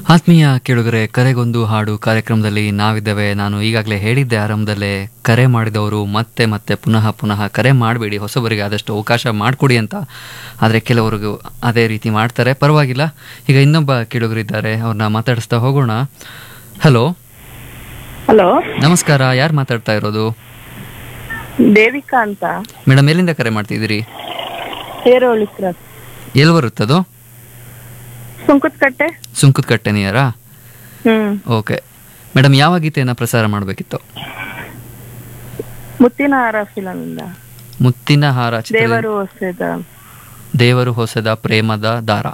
ಆತ್ಮೀಯ ಕೇಳುಗರೆ ಕರೆಗೊಂದು ಹಾಡು ಕಾರ್ಯಕ್ರಮದಲ್ಲಿ ನಾವಿದ್ದೇವೆ ನಾನು ಈಗಾಗಲೇ ಹೇಳಿದ್ದೆ ಆರಂಭದಲ್ಲೇ ಕರೆ ಮಾಡಿದವರು ಮತ್ತೆ ಮತ್ತೆ ಪುನಃ ಪುನಃ ಕರೆ ಮಾಡಬೇಡಿ ಹೊಸಬರಿಗೆ ಆದಷ್ಟು ಅವಕಾಶ ಮಾಡಿಕೊಡಿ ಅಂತ ಆದರೆ ಕೆಲವರಿಗೂ ಅದೇ ರೀತಿ ಮಾಡ್ತಾರೆ ಪರವಾಗಿಲ್ಲ ಈಗ ಇನ್ನೊಬ್ಬ ಕೇಳುಗರಿದ್ದಾರೆ ಅವ್ರನ್ನ ಮಾತಾಡಿಸ್ತಾ ಹೋಗೋಣ ಹಲೋ ಹಲೋ ನಮಸ್ಕಾರ ಯಾರು ಮಾತಾಡ್ತಾ ಇರೋದು ದೇವಿಕಾ ಅಂತ ಮೇಡಮ್ ಎಲ್ಲಿಂದ ಕರೆ ಮಾಡ್ತಿದ್ದೀರಿ ಹೇರೋಳಿ ಕ್ರಾಸ್ ಎಲ್ಲಿ ಬರುತ್ತದು ಸುಂಕದಕಟ್ಟೆ ಸುಂಕದಕಟ್ಟೆ ನಿಯರಾ ಹ್ಮ್ ಓಕೆ ಮೇಡಮ್ ಯಾವ ಗೀತೆಯನ್ನು ಪ್ರಸಾರ ಮಾಡಬೇಕಿತ್ತು ಮುತ್ತಿನ ಹಾರ ಫಿಲಮ್ ಇಂದ ಮುತ್ತಿನ ಹಾರ ಚಿತ್ರ ದೇವರು ಹೊಸದ ದೇವರು ಹೊಸದ ಪ್ರೇಮದ ದಾರ